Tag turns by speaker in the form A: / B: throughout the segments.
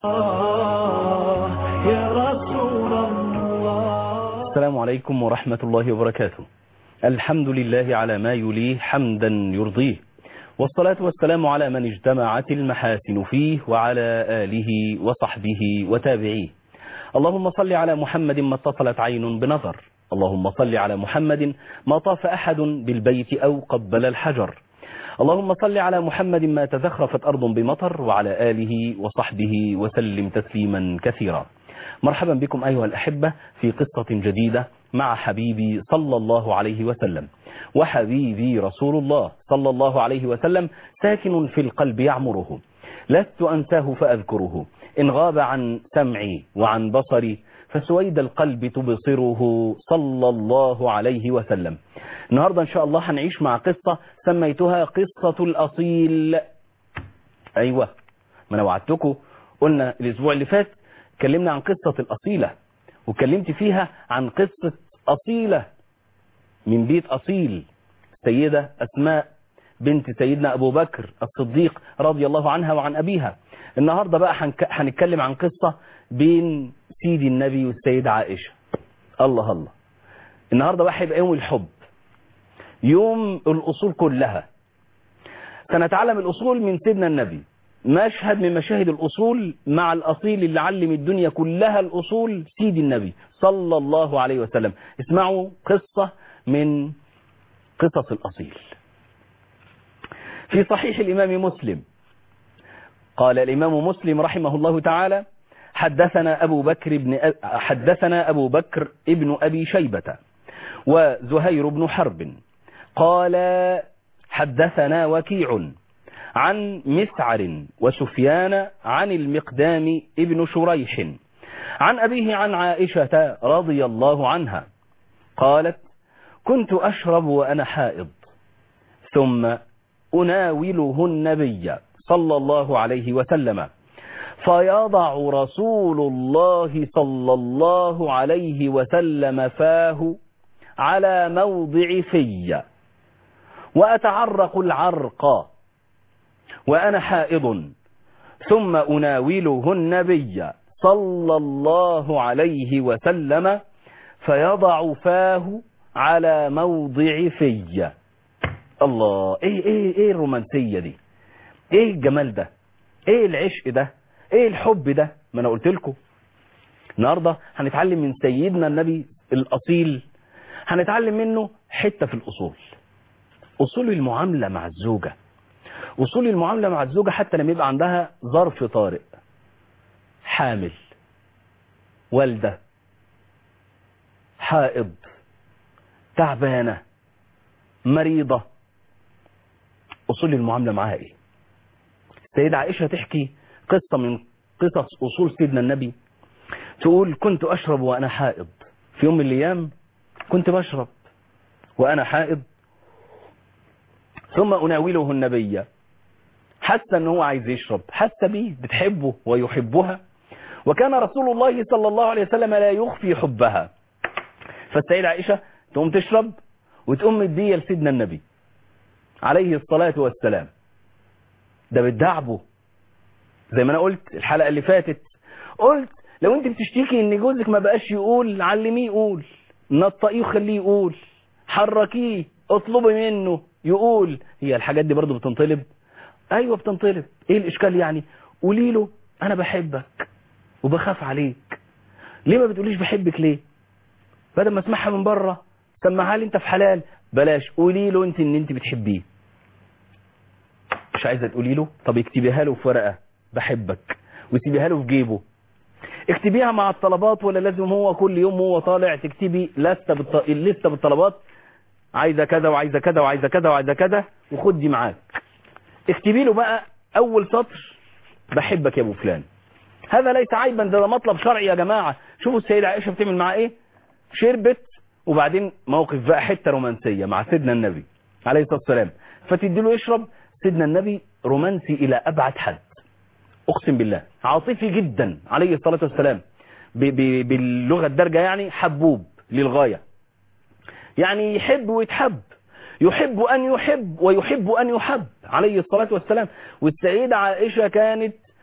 A: يا رسول الله
B: السلام عليكم ورحمة الله وبركاته الحمد لله على ما يليه حمدا يرضيه والصلاة والسلام على من اجتمعت المحاسن فيه وعلى آله وصحبه وتابعيه اللهم صل على محمد ما اتصلت عين بنظر اللهم صل على محمد ما طاف أحد بالبيت أو قبل الحجر اللهم صل على محمد ما تزخرفت أرض بمطر وعلى آله وصحبه وسلم تسليما كثيرا مرحبا بكم أيها الأحبة في قصة جديدة مع حبيبي صلى الله عليه وسلم وحبيبي رسول الله صلى الله عليه وسلم ساكن في القلب يعمره لست أنساه فأذكره إن غاب عن سمعي وعن بصري فسويد القلب تبصره صلى الله عليه وسلم النهاردة إن شاء الله هنعيش مع قصة سميتها قصة الأصيل أيوة ما أنا وعدتكم قلنا الأسبوع اللي فات اتكلمنا عن قصة الأصيلة واتكلمت فيها عن قصة أصيلة من بيت أصيل سيدة أسماء بنت سيدنا أبو بكر الصديق رضي الله عنها وعن أبيها النهاردة بقى هنتكلم عن قصة بين سيدي النبي والسيدة عائشة الله الله النهاردة بقى هيبقى يوم الحب يوم الأصول كلها سنتعلم الأصول من سيدنا النبي مشهد من مشاهد الأصول مع الأصيل اللي علم الدنيا كلها الأصول سيدي النبي صلى الله عليه وسلم اسمعوا قصة من قصص الأصيل في صحيح الإمام مسلم قال الإمام مسلم رحمه الله تعالى حدثنا أبو بكر بن أ... حدثنا أبو بكر ابن أبي شيبة وزهير بن حرب قال حدثنا وكيع عن مسعر وسفيان عن المقدام ابن شريح عن أبيه عن عائشة رضي الله عنها قالت كنت أشرب وأنا حائض ثم أناوله النبي صلى الله عليه وسلم فيضع رسول الله صلى الله عليه وسلم فاه على موضع في وأتعرق العرق وأنا حائض ثم أناوله النبي صلى الله عليه وسلم فيضع فاه على موضع في الله ايه ايه ايه الرومانسية دي ايه الجمال ده ايه العشق ده ايه الحب ده ما انا قلت لكم النهارده هنتعلم من سيدنا النبي الاصيل هنتعلم منه حتة في الاصول اصول المعاملة مع الزوجة اصول المعاملة مع الزوجة حتى لما يبقى عندها ظرف طارئ حامل والدة حائض تعبانة مريضة أصول المعاملة معها إيه السيدة عائشة تحكي قصة من قصص أصول سيدنا النبي تقول كنت أشرب وأنا حائض في يوم من الأيام كنت بشرب وأنا حائض ثم أناوله النبي حتى أنه هو عايز يشرب حتى بيه بتحبه ويحبها وكان رسول الله صلى الله عليه وسلم لا يخفي حبها فالسيدة عائشة تقوم تشرب وتقوم مدية لسيدنا النبي عليه الصلاة والسلام ده بتدعبه زي ما انا قلت الحلقة اللي فاتت قلت لو انت بتشتكي ان جوزك ما بقاش يقول علميه يقول نطقيه وخليه يقول حركيه اطلبي منه يقول هي الحاجات دي برضو بتنطلب ايوه بتنطلب ايه الاشكال يعني قولي له انا بحبك وبخاف عليك ليه ما بتقوليش بحبك ليه بدل ما اسمعها من بره سمعها لي انت في حلال بلاش قولي له انت ان انت بتحبيه مش عايزه تقولي له طب اكتبيها له في ورقه بحبك وسيبيها له في جيبه اكتبيها مع الطلبات ولا لازم هو كل يوم هو طالع تكتبي لسته بالط... لسته بالطلبات عايزه كذا وعايزه كذا وعايزه كذا وعايزه كذا وخد دي معاك اكتبي له بقى اول سطر بحبك يا ابو فلان هذا ليس عيبا ده, ده مطلب شرعي يا جماعه شوفوا السيده عائشه بتعمل معاه ايه شربت وبعدين موقف بقى حته رومانسيه مع سيدنا النبي عليه الصلاه والسلام فتدي له يشرب سيدنا النبي رومانسي الى ابعد حد اقسم بالله عاطفي جدا عليه الصلاه والسلام ب ب باللغه الدارجه يعني حبوب للغايه يعني يحب ويتحب يحب أن يحب ويحب أن يحب عليه الصلاة والسلام والسيدة عائشة كانت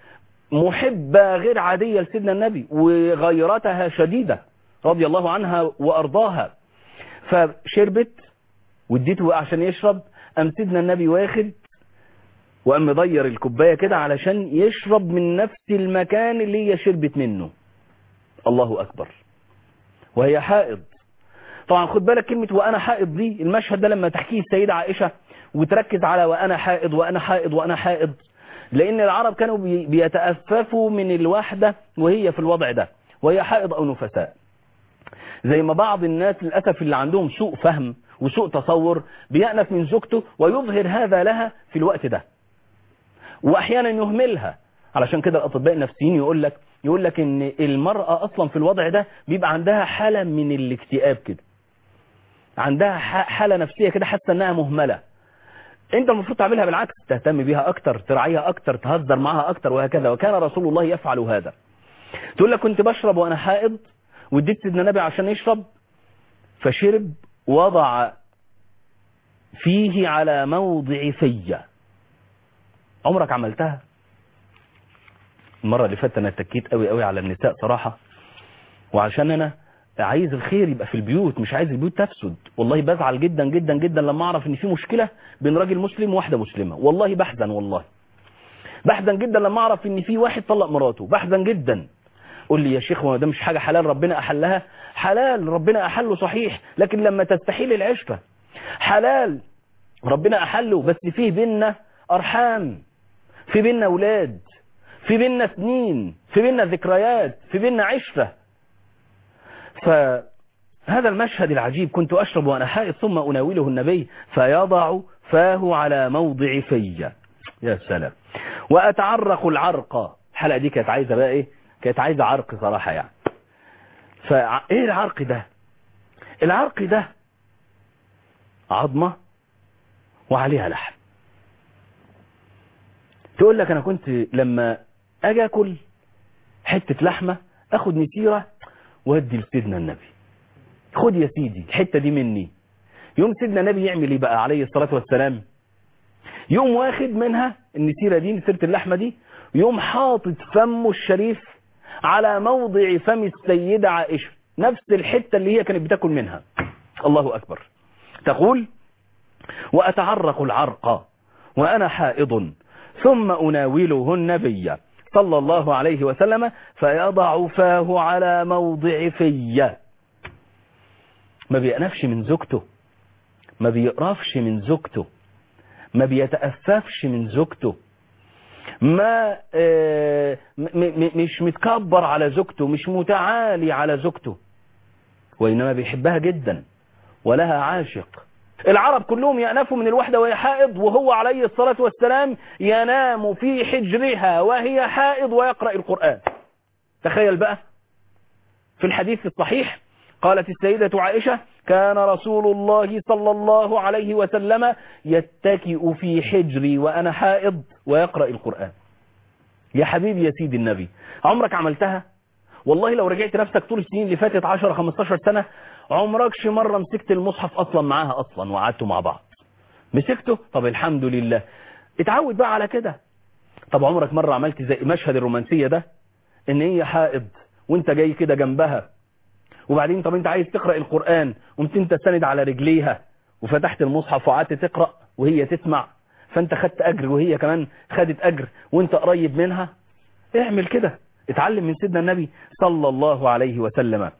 B: محبة غير عادية لسيدنا النبي وغيرتها شديدة رضي الله عنها وأرضاها فشربت واديته عشان يشرب قام سيدنا النبي واخد وقام مضير الكوبايه كده علشان يشرب من نفس المكان اللي هي شربت منه الله اكبر وهي حائض طبعا خد بالك كلمه وانا حائض دي المشهد ده لما تحكيه السيده عائشه وتركز على وانا حائض وانا حائض وانا حائض لان العرب كانوا بي- بيتأففوا من الواحده وهي في الوضع ده وهي حائض او نفساء زي ما بعض الناس للأسف اللي عندهم سوء فهم وسوء تصور بيأنف من زوجته ويظهر هذا لها في الوقت ده وأحيانا يهملها علشان كده الأطباء النفسيين يقول لك يقول لك إن المرأة أصلا في الوضع ده بيبقى عندها حالة من الاكتئاب كده عندها ح- حالة نفسية كده حاسة إنها مهملة انت المفروض تعملها بالعكس تهتم بيها اكتر تراعيها اكتر تهزر معاها اكتر وهكذا وكان رسول الله يفعل هذا تقول لك كنت بشرب وانا حائض واديت سيدنا النبي عشان يشرب فشرب وضع فيه على موضع فيا عمرك عملتها المرة اللي فاتت انا اتكيت قوي قوي على النساء صراحة وعشان انا عايز الخير يبقى في البيوت مش عايز البيوت تفسد والله بزعل جدا جدا جدا لما اعرف ان في مشكلة بين راجل مسلم وواحدة مسلمة والله بحزن والله بحزن جدا لما اعرف ان في واحد طلق مراته بحزن جدا قول لي يا شيخ ما ده مش حاجة حلال ربنا أحلها حلال ربنا أحله صحيح لكن لما تستحيل العشرة حلال ربنا أحله بس فيه بينا أرحام في بينا أولاد في بينا سنين في بينا ذكريات في بينا عشرة فهذا المشهد العجيب كنت أشرب وأنا حائض ثم أناوله النبي فيضع فاه على موضع في يا سلام وأتعرق العرق الحلقة دي كانت عايزة بقى إيه كانت عايزة عرق صراحة يعني فايه العرق ده العرق ده عظمة وعليها لحم تقول لك انا كنت لما اجي اكل حتة لحمة اخد نسيرة وادي لسيدنا النبي خد يا سيدي الحتة دي مني يوم سيدنا النبي يعمل ايه بقى عليه الصلاة والسلام يوم واخد منها النسيرة دي نسيرة اللحمة دي يوم حاطط فمه الشريف على موضع فم السيدة عائشة نفس الحتة اللي هي كانت بتاكل منها الله أكبر تقول وأتعرق العرق وأنا حائض ثم أناوله النبي صلى الله عليه وسلم فيضع فاه على موضع في ما بيأنفش من زوجته ما بيقرفش من زوجته ما بيتأففش من زوجته ما آه، م- م- مش متكبر على زوجته مش متعالي على زوجته وإنما بيحبها جدا ولها عاشق العرب كلهم يأنفوا من الوحدة وهي حائض وهو عليه الصلاة والسلام ينام في حجرها وهي حائض ويقرأ القرآن تخيل بقى في الحديث الصحيح قالت السيدة عائشة كان رسول الله صلى الله عليه وسلم يتكئ في حجري وأنا حائض ويقرأ القرآن يا حبيبي يا سيدي النبي عمرك عملتها والله لو رجعت نفسك طول السنين اللي فاتت 10 15 سنة عمركش مرة مسكت المصحف أصلا معاها أصلا وقعدتوا مع بعض مسكته طب الحمد لله اتعود بقى على كده طب عمرك مرة عملت زي مشهد الرومانسية ده ان هي حائض وانت جاي كده جنبها وبعدين طب انت عايز تقرأ القرآن قمت انت سند على رجليها وفتحت المصحف وقعدت تقرأ وهي تسمع فانت خدت اجر وهي كمان خدت اجر وانت قريب منها اعمل كده اتعلم من سيدنا النبي صلى الله عليه وسلم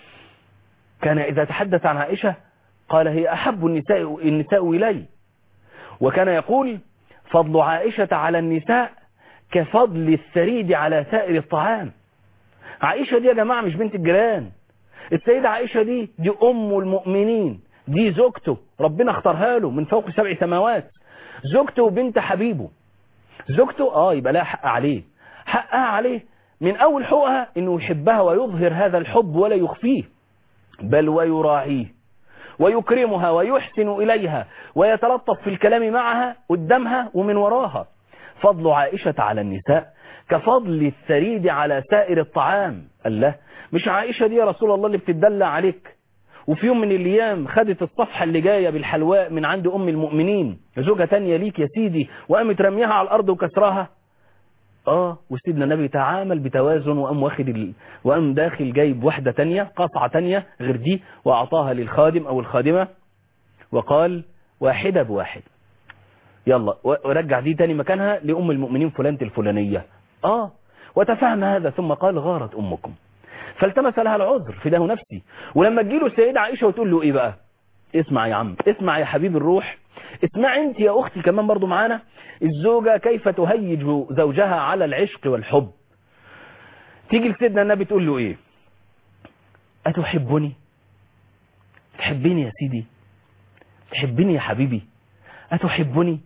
B: كان اذا تحدث عن عائشة قال هي احب النساء النساء الي وكان يقول فضل عائشة على النساء كفضل الثريد على سائر الطعام عائشة دي يا جماعة مش بنت الجيران السيدة عائشة دي دي أم المؤمنين دي زوجته ربنا اختارها له من فوق سبع سماوات زوجته وبنت حبيبه زوجته اه يبقى لها حق عليه حقها عليه من أول حقوقها إنه يحبها ويظهر هذا الحب ولا يخفيه بل ويراعيه ويكرمها ويحسن إليها ويتلطف في الكلام معها قدامها ومن وراها فضل عائشة على النساء كفضل الثريد على سائر الطعام الله مش عائشة دي يا رسول الله اللي بتدلع عليك وفي يوم من الأيام خدت الصفحة اللي جاية بالحلواء من عند أم المؤمنين زوجة تانية ليك يا سيدي وقامت رميها على الأرض وكسراها اه وسيدنا النبي تعامل بتوازن وقام واخد ال... وقام داخل جايب واحدة تانية قطعة تانية غير دي واعطاها للخادم او الخادمة وقال واحدة بواحد يلا ورجع دي تاني مكانها لأم المؤمنين فلانة الفلانية اه وتفهم هذا ثم قال غارت أمكم فالتمس لها العذر فداه نفسي ولما تجيله السيدة عائشة وتقول له ايه بقى اسمع يا عم اسمع يا حبيب الروح اسمع انت يا اختي كمان برضو معانا الزوجة كيف تهيج زوجها على العشق والحب تيجي لسيدنا النبي تقول له ايه اتحبني تحبني يا سيدي تحبني يا حبيبي اتحبني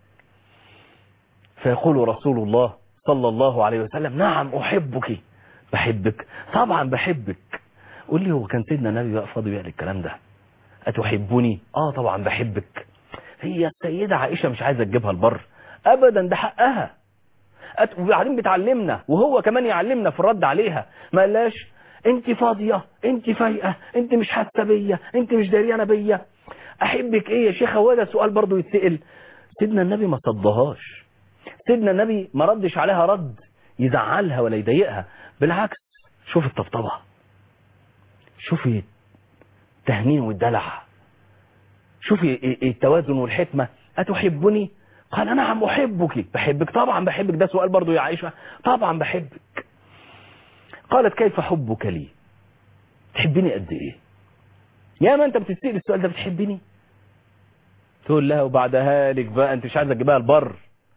B: فيقول رسول الله صلى الله عليه وسلم نعم احبك بحبك طبعا بحبك قول لي هو كان سيدنا النبي بقى فاضي بيها الكلام ده أتحبني آه طبعا بحبك هي السيدة عائشة مش عايزة تجيبها البر أبدا ده حقها أت... وبعدين بتعلمنا وهو كمان يعلمنا في الرد عليها ما قالهاش انت فاضية انت فايقة انت مش حاسة بيا انت مش داريانة بيا احبك ايه يا شيخ هو ده سؤال برضو يتسأل سيدنا النبي ما صدهاش سيدنا النبي ما ردش عليها رد يزعلها ولا يضايقها بالعكس شوف الطبطبة شوفي التهنين والدلع شوفي التوازن والحكمة أتحبني قال نعم أحبك بحبك طبعا بحبك ده سؤال برضو يا عائشة طبعا بحبك قالت كيف حبك لي تحبني قد ايه يا ما انت بتسأل السؤال ده بتحبني تقول لها وبعدها لك بقى انت مش عايزه تجيبها البر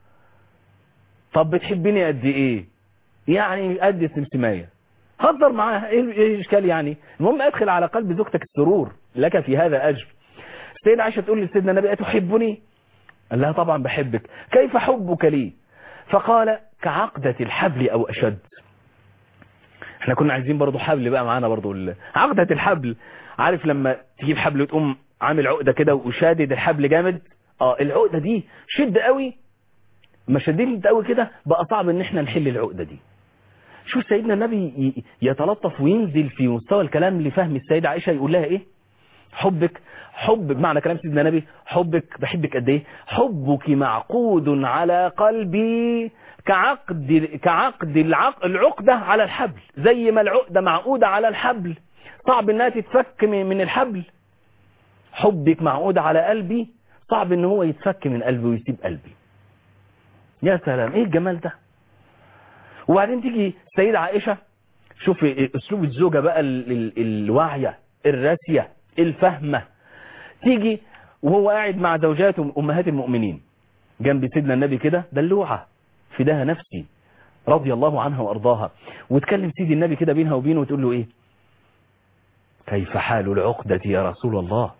B: طب بتحبني قد ايه يعني قد السمسمايه هزر معاها ايه الاشكال يعني المهم ادخل على قلب زوجتك السرور لك في هذا اجر السيدة عائشة تقول لسيدنا النبي أتحبني قال لها طبعا بحبك كيف حبك لي فقال كعقدة الحبل أو أشد احنا كنا عايزين برضو حبل بقى معانا برضو عقدة الحبل عارف لما تجيب حبل وتقوم عامل عقدة كده وشادد الحبل جامد اه العقدة دي شد قوي ما شديت قوي كده بقى صعب ان احنا نحل العقدة دي شوف سيدنا النبي يتلطف وينزل في مستوى الكلام لفهم السيدة عائشة يقول لها ايه حبك حب بمعنى كلام سيدنا النبي حبك بحبك قد ايه حبك معقود على قلبي كعقد كعقد العق العقدة على الحبل زي ما العقدة معقودة على الحبل صعب انها تتفك من الحبل حبك معقود على قلبي صعب ان هو يتفك من قلبي ويسيب قلبي يا سلام ايه الجمال ده وبعدين تيجي السيدة عائشة شوف اسلوب الزوجة بقى ال ال الواعية الراسية الفهمة تيجي وهو قاعد مع زوجاته امهات المؤمنين جنب سيدنا النبي كده دلوعة فداها نفسي رضي الله عنها وارضاها وتكلم سيدي النبي كده بينها وبينه وتقول له ايه كيف حال العقدة يا رسول الله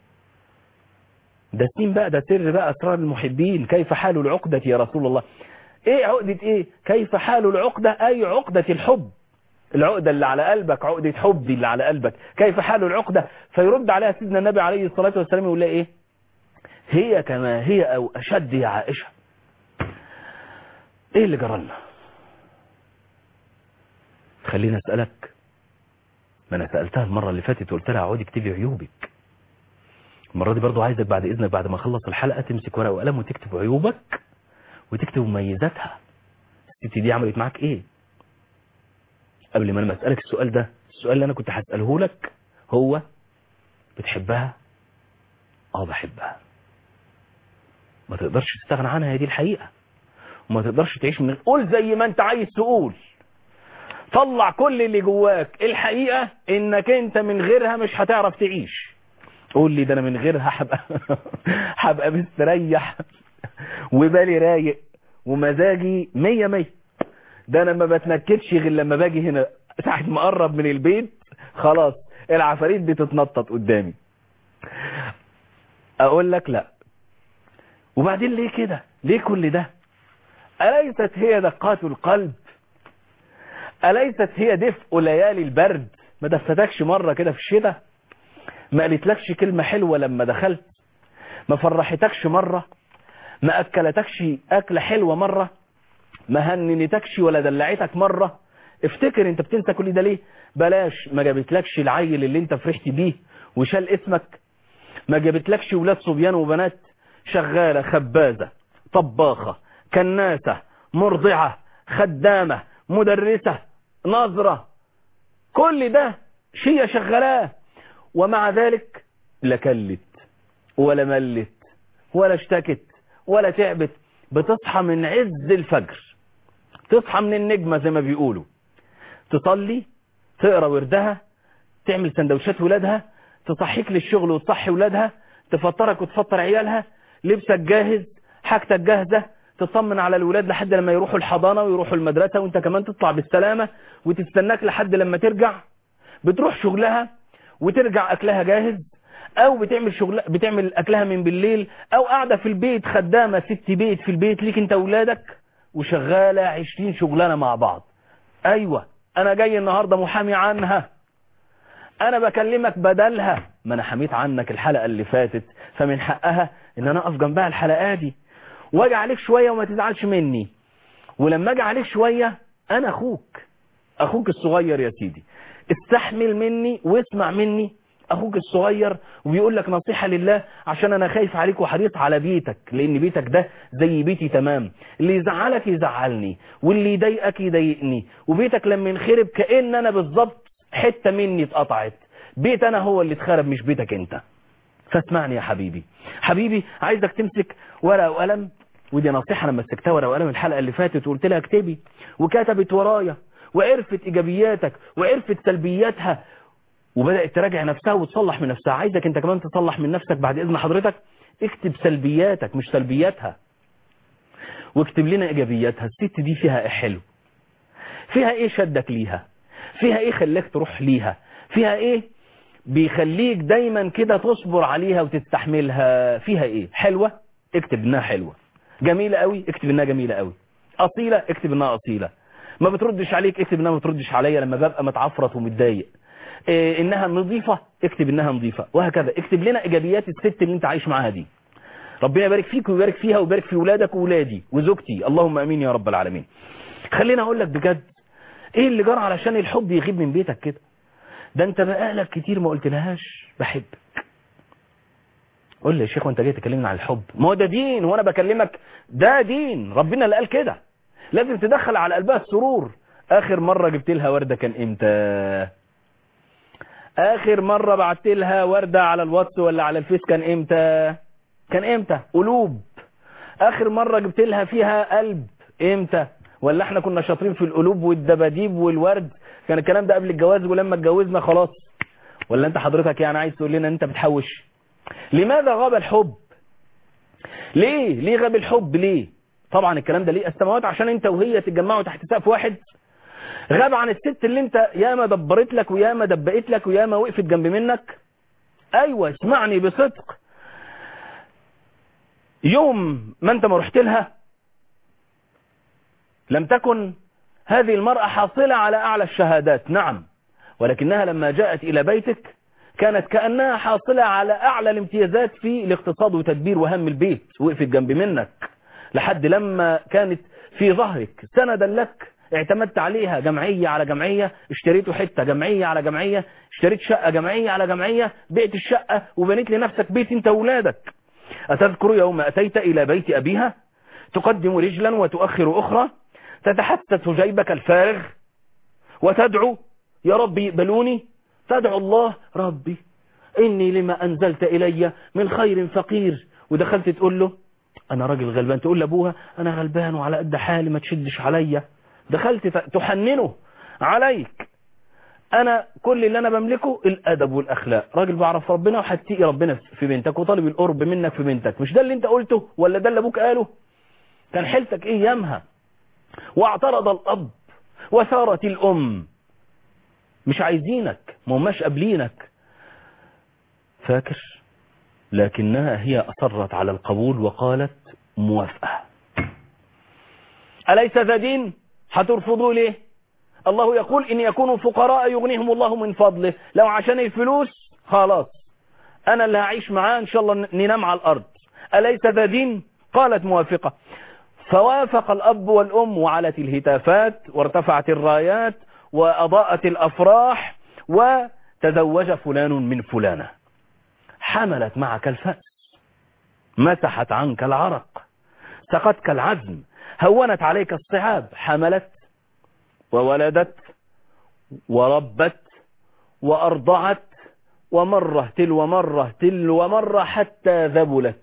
B: ده سين بقى ده سر بقى اسرار المحبين كيف حال العقدة يا رسول الله ايه عقدة ايه كيف حال العقدة اي عقدة الحب العقدة اللي على قلبك عقدة حب اللي على قلبك كيف حال العقدة فيرد عليها سيدنا النبي عليه الصلاة والسلام يقول لها ايه هي كما هي او اشد يا عائشة ايه اللي جرالنا خليني اسألك ما انا سألتها المرة اللي فاتت وقلت لها عودي اكتبي عيوبك المرة دي برضو عايزك بعد اذنك بعد ما اخلص الحلقة تمسك ورقة وقلم وتكتب عيوبك وتكتب مميزاتها الست دي عملت معاك ايه قبل ما انا اسالك السؤال ده السؤال اللي انا كنت هساله لك هو بتحبها اه بحبها ما تقدرش تستغنى عنها هي دي الحقيقه وما تقدرش تعيش من قول زي ما انت عايز تقول طلع كل اللي جواك الحقيقه انك انت من غيرها مش هتعرف تعيش قول لي ده انا من غيرها هبقى هبقى مستريح وبالي رايق ومزاجي مية مية ده انا ما بتنكدش غير لما باجي هنا ساعة ما اقرب من البيت خلاص العفاريت بتتنطط قدامي اقول لك لا وبعدين ليه كده ليه كل ده أليست هي دقات القلب أليست هي دفء ليالي البرد ما دفتكش مرة كده في الشتاء ما قالتلكش كلمة حلوة لما دخلت ما فرحتكش مرة ما أكلتكش أكلة حلوة مرة ما هننتكش ولا دلعتك مرة افتكر انت بتنسى كل ده ليه بلاش ما جابتلكش العيل اللي انت فرحت بيه وشال اسمك ما جابتلكش ولاد صبيان وبنات شغالة خبازة طباخة كناسة مرضعة خدامة مدرسة نظرة كل ده شيء شغلاه ومع ذلك لا كلت ولا ملت ولا اشتكت ولا تعبت بتصحى من عز الفجر تصحى من النجمة زي ما بيقولوا تصلي تقرا وردها تعمل سندوتشات ولادها تصحيك للشغل وتصحي ولادها تفطرك وتفطر عيالها لبسك جاهز حاجتك جاهزة تطمن على الولاد لحد لما يروحوا الحضانة ويروحوا المدرسة وانت كمان تطلع بالسلامة وتستناك لحد لما ترجع بتروح شغلها وترجع اكلها جاهز او بتعمل شغل بتعمل اكلها من بالليل او قاعده في البيت خدامه ست بيت في البيت ليك انت واولادك وشغاله 20 شغلانه مع بعض ايوه انا جاي النهارده محامي عنها انا بكلمك بدلها ما انا حميت عنك الحلقه اللي فاتت فمن حقها ان انا اقف جنبها الحلقه دي واجي عليك شويه وما تزعلش مني ولما اجي عليك شويه انا اخوك اخوك الصغير يا سيدي استحمل مني واسمع مني اخوك الصغير وبيقول لك نصيحة لله عشان انا خايف عليك وحريص على بيتك لان بيتك ده زي بيتي تمام اللي يزعلك يزعلني واللي يضايقك يضايقني وبيتك لما ينخرب كأن انا بالظبط حتة مني اتقطعت بيت انا هو اللي اتخرب مش بيتك انت فاسمعني يا حبيبي حبيبي عايزك تمسك ورقة وقلم ودي نصيحة لما مسكتها ورقة وقلم الحلقة اللي فاتت وقلت لها اكتبي وكتبت ورايا وعرفت ايجابياتك وعرفت سلبياتها وبدأت تراجع نفسها وتصلح من نفسها عايزك انت كمان تصلح من نفسك بعد اذن حضرتك اكتب سلبياتك مش سلبياتها واكتب لنا ايجابياتها الست دي فيها ايه حلو فيها ايه شدك ليها فيها ايه خلاك تروح ليها فيها ايه بيخليك دايما كده تصبر عليها وتستحملها فيها ايه حلوة اكتب انها حلوة جميلة قوي اكتب انها جميلة قوي اصيلة اكتب انها اصيلة ما بتردش عليك اكتب انها ما بتردش عليا لما ببقى متعفرت ومتضايق إيه انها نظيفة اكتب انها نظيفة وهكذا اكتب لنا ايجابيات الست اللي انت عايش معاها دي ربنا يبارك فيك ويبارك فيها ويبارك في ولادك وولادي وزوجتي اللهم امين يا رب العالمين خليني اقول لك بجد ايه اللي جرى علشان الحب يغيب من بيتك كده ده انت بقالك كتير ما قلتلهاش بحبك قول لي يا شيخ وانت جاي تكلمنا عن الحب ما هو ده دين وانا بكلمك ده دين ربنا اللي قال كده لازم تدخل على قلبها السرور اخر مرة جبت لها وردة كان امتى اخر مرة بعت لها وردة على الواتس ولا على الفيس كان امتى كان امتى قلوب اخر مرة جبت لها فيها قلب امتى ولا احنا كنا شاطرين في القلوب والدباديب والورد كان الكلام ده قبل الجواز ولما اتجوزنا خلاص ولا انت حضرتك يعني عايز تقول لنا انت بتحوش لماذا غاب الحب ليه ليه غاب الحب ليه طبعا الكلام ده ليه السماوات عشان انت وهي تتجمعوا تحت سقف واحد غاب عن الست اللي انت ياما دبرت لك وياما دبقت لك وياما وقفت جنب منك ايوه اسمعني بصدق يوم ما انت ما رحت لها لم تكن هذه المرأة حاصلة على أعلى الشهادات نعم ولكنها لما جاءت إلى بيتك كانت كأنها حاصلة على أعلى الامتيازات في الاقتصاد وتدبير وهم البيت وقفت جنب منك لحد لما كانت في ظهرك سندا لك اعتمدت عليها جمعية على جمعية اشتريتوا حتة جمعية على جمعية اشتريت شقة جمعية على جمعية بعت الشقة وبنيت لنفسك بيت انت وولادك أتذكر يوم أتيت إلى بيت أبيها تقدم رجلا وتؤخر أخرى تتحسس جيبك الفارغ وتدعو يا ربي يقبلوني تدعو الله ربي إني لما أنزلت إلي من خير فقير ودخلت تقول له أنا راجل غلبان تقول لأبوها أنا غلبان وعلى قد حالي ما تشدش عليا دخلت تحننه عليك أنا كل اللي أنا بملكه الأدب والأخلاق راجل بعرف ربنا وحتقي ربنا في بنتك وطالب القرب منك في بنتك مش ده اللي انت قلته ولا ده اللي أبوك قاله كان حيلتك إيه يامها واعترض الأب وثارت الأم مش عايزينك ما هماش قابلينك فاكر لكنها هي أصرت على القبول وقالت موافقة أليس ذا دين هترفضوا ليه الله يقول إن يكونوا فقراء يغنيهم الله من فضله لو عشان الفلوس خلاص أنا اللي هعيش معاه إن شاء الله ننام على الأرض أليس ذا دين قالت موافقة فوافق الأب والأم وعلت الهتافات وارتفعت الرايات وأضاءت الأفراح وتزوج فلان من فلانة حملت معك الفأس مسحت عنك العرق سقتك العزم هونت عليك الصعاب حملت وولدت وربت وأرضعت ومرة تلو مرة تلو مرة حتى ذبلت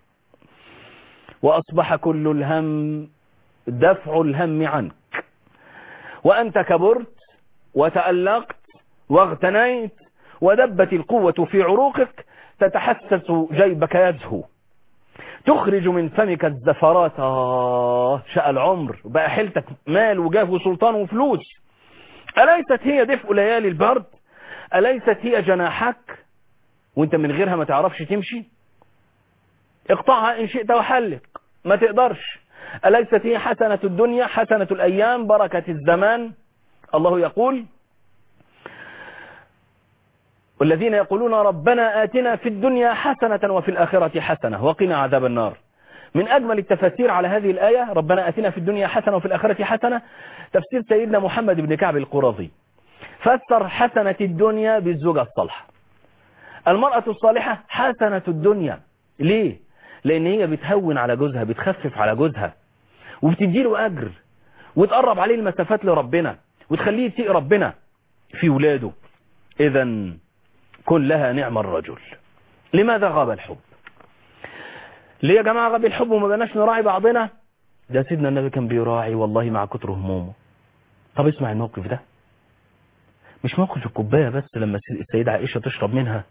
B: وأصبح كل الهم دفع الهم عنك وأنت كبرت وتألقت واغتنيت ودبت القوة في عروقك تتحسس جيبك يزهو تخرج من فمك الزفرات آه شاء العمر بقى حيلتك مال وجاه وسلطان وفلوس أليست هي دفء ليالي البرد أليست هي جناحك وانت من غيرها ما تعرفش تمشي اقطعها إن شئت وحلق ما تقدرش أليست هي حسنة الدنيا حسنة الأيام بركة الزمان الله يقول والذين يقولون ربنا آتنا في الدنيا حسنة وفي الآخرة حسنة وقنا عذاب النار من أجمل التفاسير على هذه الآية ربنا آتنا في الدنيا حسنة وفي الآخرة حسنة تفسير سيدنا محمد بن كعب القرظي فسر حسنة الدنيا بالزوجة الصالحة المرأة الصالحة حسنة الدنيا ليه؟ لأن هي بتهون على جوزها بتخفف على جوزها وبتديله أجر وتقرب عليه المسافات لربنا وتخليه يتقي ربنا في ولاده إذا كن لها نعم الرجل لماذا غاب الحب ليه يا جماعة غاب الحب وما بقناش نراعي بعضنا ده سيدنا النبي كان بيراعي والله مع كتر همومه طب اسمع الموقف ده مش موقف الكوباية بس لما السيدة عائشة تشرب منها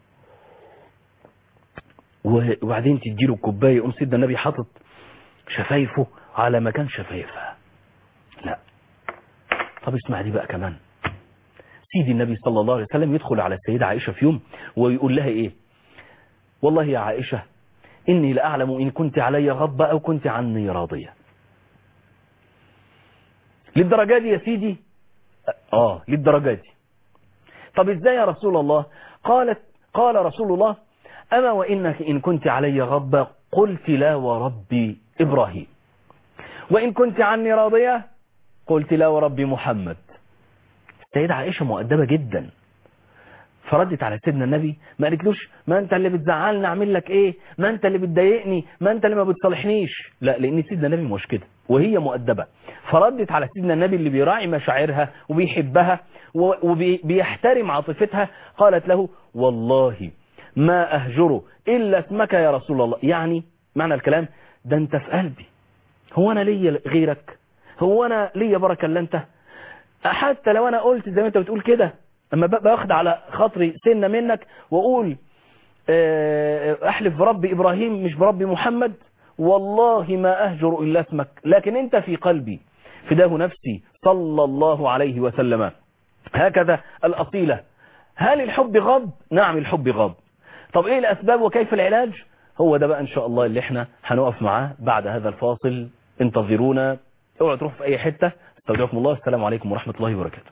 B: وبعدين تديله الكوباية يقوم سيدنا النبي حاطط شفايفه على مكان شفايفها لا طب اسمع دي بقى كمان سيدي النبي صلى الله عليه وسلم يدخل على السيدة عائشة في يوم ويقول لها ايه والله يا عائشة إني لأعلم إن كنت علي غضبة أو كنت عني راضية للدرجة دي يا سيدي آه للدرجة دي طب إزاي يا رسول الله قالت قال رسول الله أما وإنك إن كنت علي غضبة قلت لا وربي إبراهيم وإن كنت عني راضية قلت لا وربي محمد السيدة عائشة مؤدبة جدا فردت على سيدنا النبي ما قالتلوش ما انت اللي بتزعلني اعمل لك ايه ما انت اللي بتضايقني ما انت اللي ما بتصالحنيش لا لان سيدنا النبي مش كده وهي مؤدبة فردت على سيدنا النبي اللي بيراعي مشاعرها وبيحبها وبيحترم عاطفتها قالت له والله ما أهجره إلا اسمك يا رسول الله يعني معنى الكلام ده انت في قلبي هو أنا ليا غيرك هو أنا ليا بركة الا انت حتى لو أنا قلت زي ما انت بتقول كده اما باخد على خاطري سنة منك واقول احلف بربي ابراهيم مش بربي محمد والله ما اهجر الا اسمك لكن انت في قلبي فداه نفسي صلى الله عليه وسلم هكذا الاصيلة هل الحب غض نعم الحب غض طب ايه الاسباب وكيف العلاج هو ده بقى ان شاء الله اللي احنا هنقف معاه بعد هذا الفاصل انتظرونا اوعوا تروحوا في اي حتة استودعكم الله السلام عليكم ورحمة الله وبركاته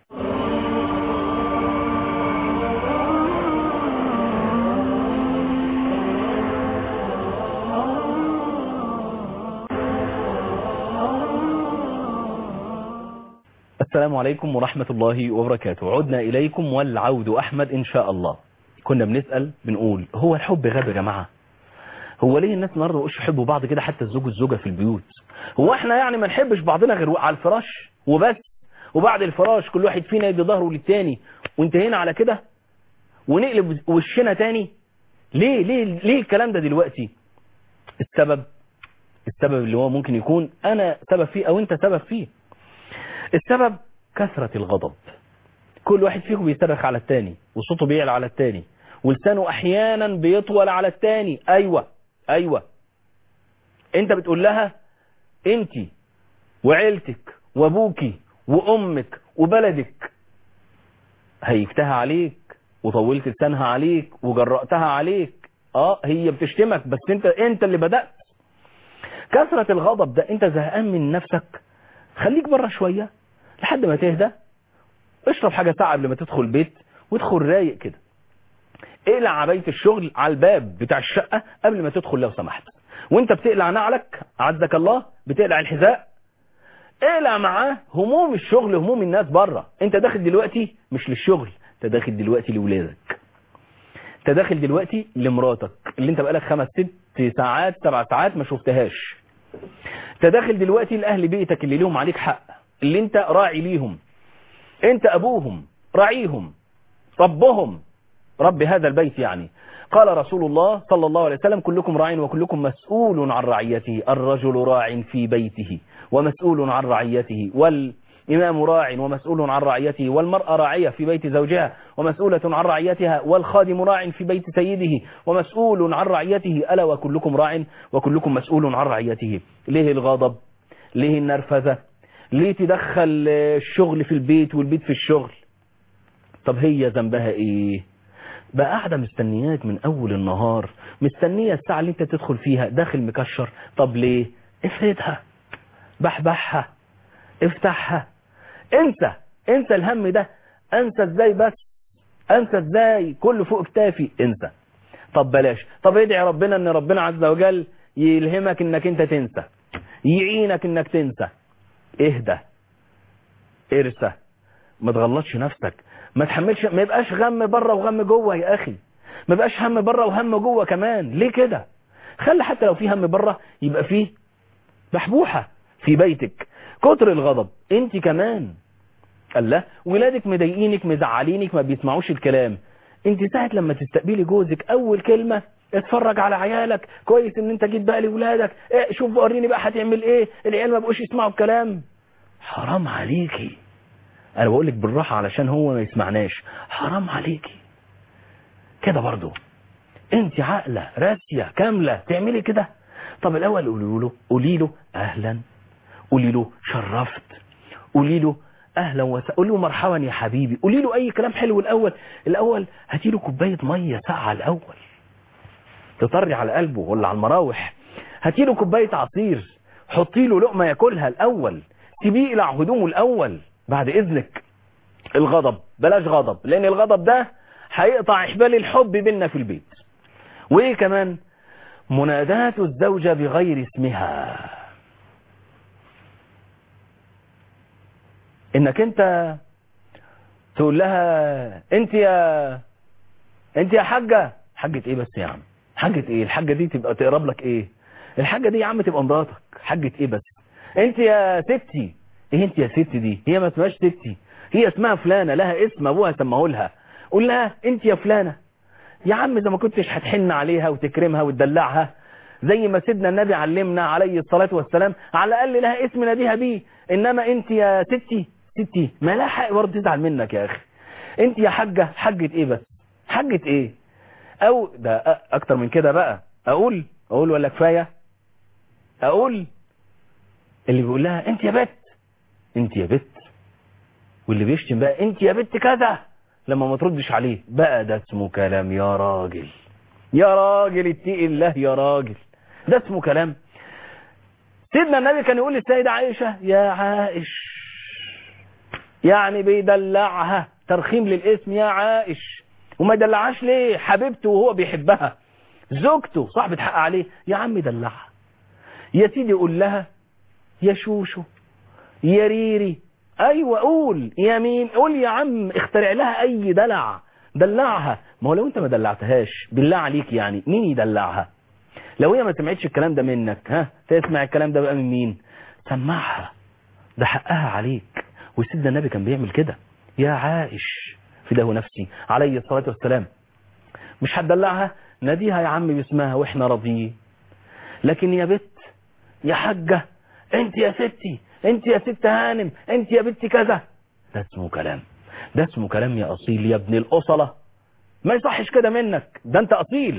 B: السلام عليكم ورحمة الله وبركاته عدنا إليكم والعود أحمد إن شاء الله كنا بنسأل بنقول هو الحب غاب يا جماعة هو ليه الناس النهارده مش يحبوا بعض كده حتى الزوج والزوجة في البيوت هو احنا يعني ما نحبش بعضنا غير على الفراش وبس وبعد الفراش كل واحد فينا يدي ظهره للتاني وانتهينا على كده ونقلب وشنا تاني ليه ليه ليه الكلام ده دلوقتي السبب السبب اللي هو ممكن يكون انا سبب فيه او انت سبب فيه السبب كثرة الغضب كل واحد فيكم بيصرخ على التاني وصوته بيعلى على التاني ولسانه احيانا بيطول على التاني ايوه ايوه انت بتقول لها انت وعيلتك وابوكي وامك وبلدك هيفتها عليك وطولت لسانها عليك وجرأتها عليك اه هي بتشتمك بس انت انت اللي بدأت كثرة الغضب ده انت زهقان من نفسك خليك بره شوية لحد ما تهدى اشرب حاجة ساعة قبل ما تدخل البيت وادخل رايق كده اقلع عباية الشغل على الباب بتاع الشقة قبل ما تدخل لو سمحت وانت بتقلع نعلك عزك الله بتقلع الحذاء اقلع معاه هموم الشغل هموم الناس بره انت داخل دلوقتي مش للشغل انت داخل دلوقتي لولادك انت داخل دلوقتي لمراتك اللي انت بقالك خمس ست ساعات سبع ساعات ما شفتهاش انت داخل دلوقتي لأهل بيتك اللي ليهم عليك حق اللي انت راعي ليهم انت ابوهم راعيهم ربهم رب هذا البيت يعني قال رسول الله صلى الله عليه وسلم كلكم راع وكلكم مسؤول عن رعيته الرجل راع في بيته ومسؤول عن رعيته والإمام راع ومسؤول عن رعيته والمرأة راعية في بيت زوجها ومسؤولة عن رعيتها والخادم راع في بيت سيده ومسؤول عن رعيته ألا وكلكم راع وكلكم مسؤول عن رعيته ليه الغضب ليه النرفزة ليه تدخل الشغل في البيت والبيت في الشغل طب هي ذنبها ايه بقى قاعدة مستنياك من اول النهار مستنية الساعة اللي انت تدخل فيها داخل مكشر طب ليه افردها بحبحها افتحها انسى انسى الهم ده انسى ازاي بس انسى ازاي كله فوق كتافي انسى طب بلاش طب ادعي ربنا ان ربنا عز وجل يلهمك انك انت تنسى يعينك انك تنسى اهدى ارسى ما تغلطش نفسك ما تحملش ما يبقاش غم بره وغم جوه يا اخي ما يبقاش هم بره وهم جوه كمان ليه كده خلي حتى لو في هم بره يبقى فيه بحبوحة في بيتك كتر الغضب انت كمان قال لا ولادك مضايقينك مزعلينك ما بيسمعوش الكلام انت ساعة لما تستقبلي جوزك اول كلمة اتفرج على عيالك كويس ان انت جيت بقى لولادك ايه شوف وريني بقى هتعمل ايه العيال ما بقوش يسمعوا الكلام حرام عليكي انا بقول لك بالراحه علشان هو ما يسمعناش حرام عليكي كده برضو انت عاقله راسيه كامله تعملي كده طب الاول قولي له قولي له اهلا قولي له شرفت قولي له اهلا وسهلا قولي له مرحبا يا حبيبي قولي له اي كلام حلو الاول الاول هاتي له كوبايه ميه ساقعه الاول تطري على قلبه ولا على المراوح هاتي له كوبايه عصير حطي له لقمه ياكلها الاول سيبيه يقلع هدومه الاول بعد اذنك الغضب بلاش غضب لان الغضب ده هيقطع حبال الحب بيننا في البيت وايه كمان منادات الزوجة بغير اسمها انك انت تقول لها انت يا انت يا حاجة حاجة ايه بس يا عم حاجة ايه الحاجة دي تبقى تقرب لك ايه الحاجة دي يا عم تبقى مراتك حاجة ايه بس انت يا ستي ايه انت يا ستي دي هي ما اسمهاش ستي هي اسمها فلانة لها اسم ابوها سماه لها قول لها انت يا فلانة يا عم اذا ما كنتش هتحن عليها وتكرمها وتدلعها زي ما سيدنا النبي علمنا عليه الصلاة والسلام على الاقل لها اسم ناديها بيه انما انت يا ستي ستي ما لها حق برضه تزعل منك يا اخي انت يا حاجة حاجة ايه بس حاجة ايه او ده اكتر من كده بقى اقول اقول ولا كفاية اقول اللي بيقول لها انت يا بت انت يا بت واللي بيشتم بقى انت يا بت كذا لما ما تردش عليه بقى ده اسمه كلام يا راجل يا راجل اتقي الله يا راجل ده اسمه كلام سيدنا النبي كان يقول للسيدة عائشة يا عائش يعني بيدلعها ترخيم للاسم يا عائش وما يدلعهاش ليه حبيبته وهو بيحبها زوجته صاحبة حق عليه يا عم دلعها يا سيدي قول لها يا شوشو يا ريري ايوه قول يا مين قول يا عم اخترع لها اي دلع دلعها ما هو لو انت ما دلعتهاش بالله عليك يعني مين يدلعها لو هي ما سمعتش الكلام ده منك ها تسمع الكلام ده بقى من مين سمعها ده حقها عليك وسيدنا النبي كان بيعمل كده يا عائش فداه نفسي عليه الصلاة والسلام مش هتدلعها ناديها يا عم باسمها واحنا راضيين لكن يا بت يا حاجة انت يا ستي انت يا ست هانم انت يا بنت كذا ده اسمه كلام ده اسمه كلام يا اصيل يا ابن الاصلة ما يصحش كده منك ده انت اصيل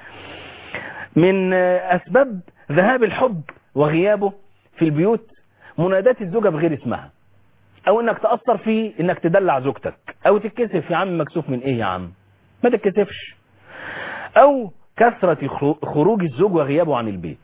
B: من اسباب ذهاب الحب وغيابه في البيوت منادات الزوجة بغير اسمها او انك تأثر في انك تدلع زوجتك او تتكسف يا عم مكسوف من ايه يا عم ما تتكسفش او كثرة خروج الزوج وغيابه عن البيت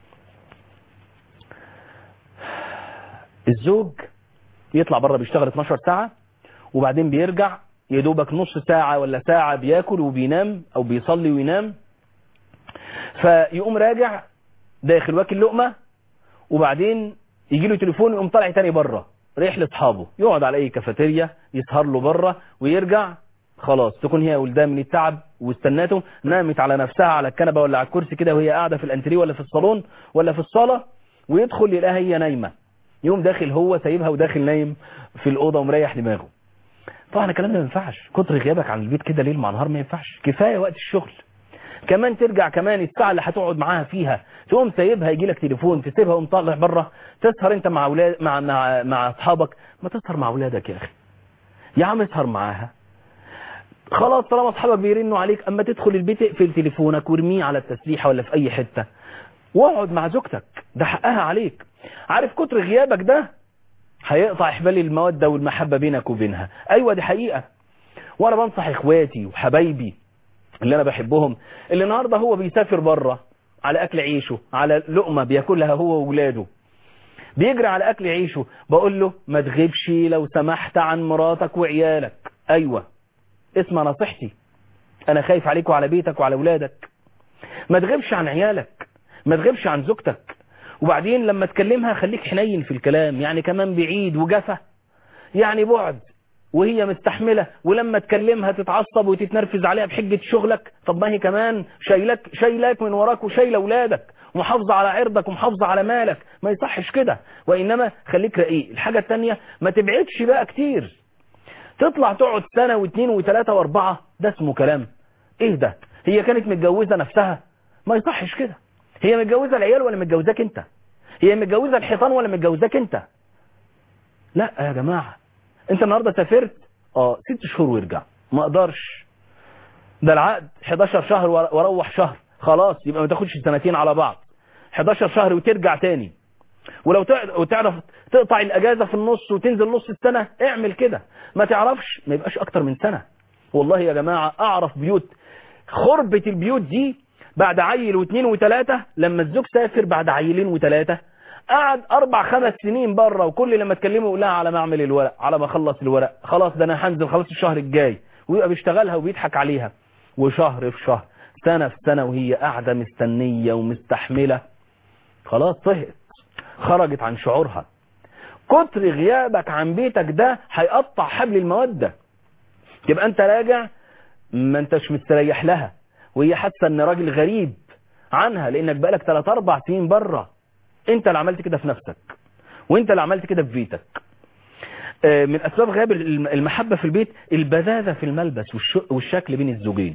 B: الزوج يطلع بره بيشتغل 12 ساعة وبعدين بيرجع يدوبك نص ساعة ولا ساعة بياكل وبينام او بيصلي وينام فيقوم راجع داخل واكل لقمة وبعدين يجي له تليفون يقوم طالع تاني بره رايح لاصحابه يقعد على اي كافيتيريا يسهر له بره ويرجع خلاص تكون هي ولدها من التعب واستناته نامت على نفسها على الكنبه ولا على الكرسي كده وهي قاعده في الانتريه ولا في الصالون ولا في الصاله ويدخل يلاقيها هي نايمة يوم داخل هو سايبها وداخل نايم في الأوضة ومريح دماغه طبعا الكلام ده ما ينفعش كتر غيابك عن البيت كده ليل مع نهار ما ينفعش كفاية وقت الشغل كمان ترجع كمان الساعة اللي هتقعد معاها فيها تقوم سايبها يجي لك تليفون تسيبها وقوم طالع بره تسهر انت مع اولاد مع مع مع اصحابك ما تسهر مع اولادك يا اخي يا عم اسهر معاها خلاص طالما اصحابك بيرنوا عليك اما تدخل البيت اقفل تليفونك وارميه على التسريحه ولا في اي حته واقعد مع زوجتك ده حقها عليك عارف كتر غيابك ده هيقطع حبال الموده والمحبه بينك وبينها ايوه دي حقيقه وانا بنصح اخواتي وحبايبي اللي انا بحبهم اللي النهارده هو بيسافر بره على اكل عيشه على لقمه بياكلها هو واولاده بيجري على اكل عيشه بقول له ما تغيبش لو سمحت عن مراتك وعيالك ايوه اسمع نصيحتي انا خايف عليك وعلى بيتك وعلى اولادك ما تغيبش عن عيالك ما تغيبش عن زوجتك وبعدين لما تكلمها خليك حنين في الكلام يعني كمان بعيد وجفة يعني بعد وهي مستحملة ولما تكلمها تتعصب وتتنرفز عليها بحجة شغلك طب ما هي كمان شايلك شايلك من وراك وشايلة اولادك ومحافظة على عرضك ومحافظة على مالك ما يصحش كده وإنما خليك رقيق الحاجة التانية ما تبعدش بقى كتير تطلع تقعد سنة واثنين وثلاثة واربعة ده اسمه كلام ايه ده هي كانت متجوزة نفسها ما يصحش كده هي متجوزة العيال ولا متجوزاك انت هي متجوزة الحيطان ولا متجوزاك انت لا يا جماعة انت النهاردة سافرت اه ست شهور وارجع ما اقدرش ده العقد 11 شهر واروح شهر خلاص يبقى ما تاخدش سنتين على بعض 11 شهر وترجع تاني ولو تعرف تقطع الاجازة في النص وتنزل نص السنة اعمل كده ما تعرفش ما يبقاش اكتر من سنة والله يا جماعة اعرف بيوت خربة البيوت دي بعد عيل واثنين وثلاثة لما الزوج سافر بعد عيلين وثلاثة قعد اربع خمس سنين بره وكل لما تكلمه يقول لها على ما اعمل الورق على ما اخلص الورق خلاص ده انا هنزل خلاص الشهر الجاي ويبقى بيشتغلها وبيضحك عليها وشهر في شهر سنة في سنة وهي قاعدة مستنية ومستحملة خلاص طهقت خرجت عن شعورها كتر غيابك عن بيتك ده هيقطع حبل المودة يبقى انت راجع ما انتش مستريح لها وهي حاسه ان راجل غريب عنها لانك بقالك 3 4 سنين بره انت اللي عملت كده في نفسك وانت اللي عملت كده في بيتك من اسباب غياب المحبة في البيت البذاذة في الملبس والشكل بين الزوجين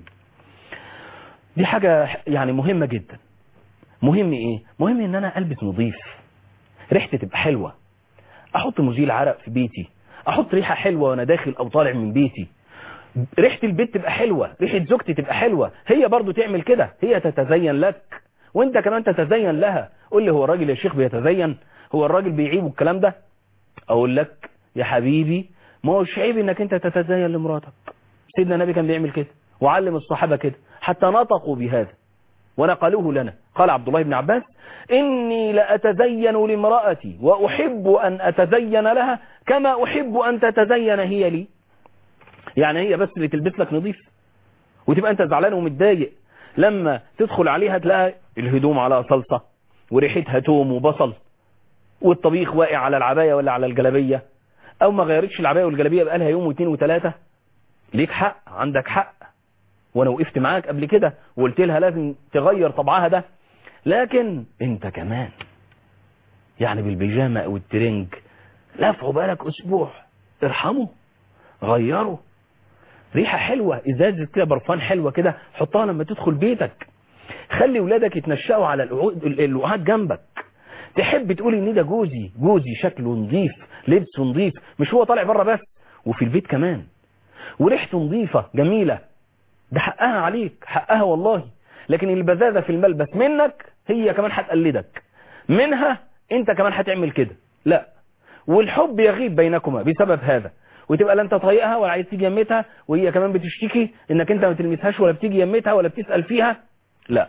B: دي حاجة يعني مهمة جدا مهم ايه مهم ان انا البس نظيف ريحتي تبقى حلوة احط مزيل عرق في بيتي احط ريحة حلوة وانا داخل او طالع من بيتي ريحة البيت تبقى حلوة ريحة زوجتي تبقى حلوة هي برضو تعمل كده هي تتزين لك وانت كمان تتزين لها قول لي هو الراجل يا شيخ بيتزين هو الراجل بيعيب الكلام ده اقول لك يا حبيبي ما هوش عيب انك انت تتزين لمراتك سيدنا النبي كان بيعمل كده وعلم الصحابة كده حتى نطقوا بهذا ونقلوه لنا قال عبد الله بن عباس إني لأتزين لامرأتي وأحب أن أتزين لها كما أحب أن تتزين هي لي يعني هي بس اللي تلبس لك نظيف وتبقى أنت زعلان ومتضايق لما تدخل عليها تلاقي الهدوم على صلصة وريحتها توم وبصل والطبيخ واقع على العباية ولا على الجلبية أو ما غيرتش العباية والجلبية بقالها يوم واثنين وثلاثة ليك حق عندك حق وانا وقفت معاك قبل كده وقلت لها لازم تغير طبعها ده لكن انت كمان يعني بالبيجامة او الترنج لفعوا بقالك اسبوع ارحمه غيره ريحة حلوة ازازة كده برفان حلوة كده حطها لما تدخل بيتك خلي ولادك يتنشأوا على الوعاد جنبك تحب تقول ان ده جوزي جوزي شكله نظيف لبسه نظيف مش هو طالع بره بس وفي البيت كمان وريحته نظيفة جميلة ده حقها عليك حقها والله لكن البذاذة في الملبس منك هي كمان هتقلدك منها انت كمان هتعمل كده لا والحب يغيب بينكما بسبب هذا وتبقى لا انت طايقها ولا عايز تيجي يمتها وهي كمان بتشتكي انك انت ما تلمسهاش ولا بتيجي يمتها ولا بتسأل فيها لا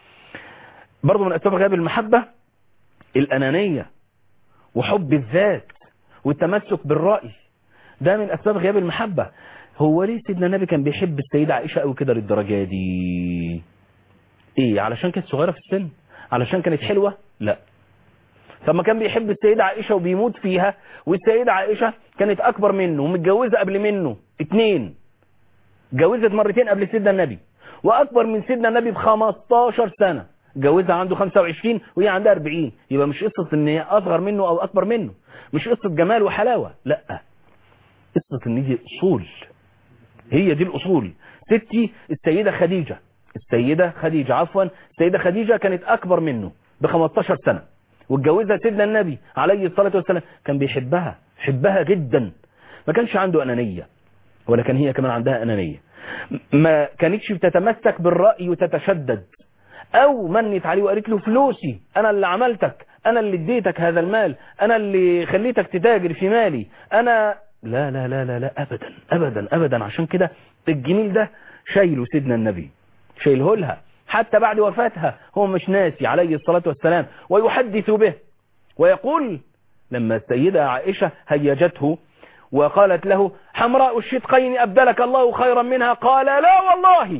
B: برضو من اسباب غياب المحبة الانانية وحب الذات والتمسك بالرأي ده من اسباب غياب المحبة هو ليه سيدنا النبي كان بيحب السيدة عائشة قوي كده للدرجة دي ايه علشان كانت صغيرة في السن علشان كانت حلوة لا طب ما كان بيحب السيدة عائشة وبيموت فيها والسيدة عائشة كانت اكبر منه ومتجوزة قبل منه اتنين اتجوزت مرتين قبل سيدنا النبي واكبر من سيدنا النبي ب 15 سنة جوزها عنده 25 وهي عندها 40 يبقى مش قصة ان هي اصغر منه او اكبر منه مش قصة جمال وحلاوة لا قصة ان دي اصول هي دي الاصول ستي السيدة خديجة السيدة خديجة عفوا السيدة خديجة كانت اكبر منه ب 15 سنة واتجوزها سيدنا النبي عليه الصلاة والسلام كان بيحبها حبها جدا ما كانش عنده انانية ولا كان هي كمان عندها انانية ما كانتش بتتمسك بالرأي وتتشدد او منت عليه وقالت له فلوسي انا اللي عملتك انا اللي اديتك هذا المال انا اللي خليتك تتاجر في مالي انا لا لا لا لا لا ابدا ابدا ابدا عشان كده الجميل ده شايله سيدنا النبي شايله لها حتى بعد وفاتها هو مش ناسي عليه الصلاة والسلام ويحدث به ويقول لما السيدة عائشة هيجته وقالت له حمراء الشدقين أبدلك الله خيرا منها قال لا والله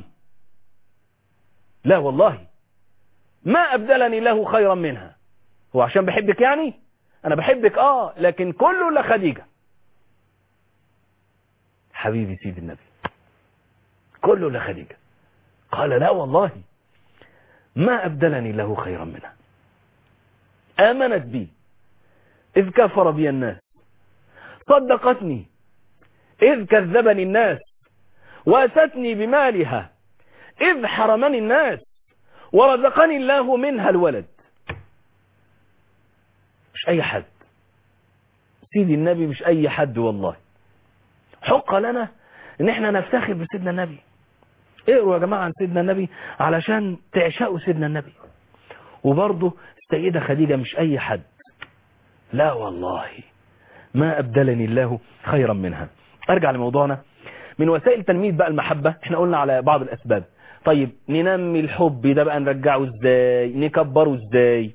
B: لا والله ما أبدلني له خيرا منها هو عشان بحبك يعني أنا بحبك آه لكن كله لخديجة حبيبي سيد النبي كله لخديجة قال لا والله ما أبدلني له خيرا منها آمنت بي إذ كفر بي الناس صدقتني إذ كذبني الناس وأتتني بمالها إذ حرمني الناس ورزقني الله منها الولد مش أي حد سيدي النبي مش أي حد والله حق لنا ان احنا نفتخر بسيدنا النبي اقروا يا جماعة عن سيدنا النبي علشان تعشقوا سيدنا النبي وبرضه السيدة خديجة مش اي حد لا والله ما ابدلني الله خيرا منها ارجع لموضوعنا من وسائل تنمية بقى المحبة احنا قلنا على بعض الاسباب طيب ننمي الحب ده بقى نرجعه ازاي نكبره ازاي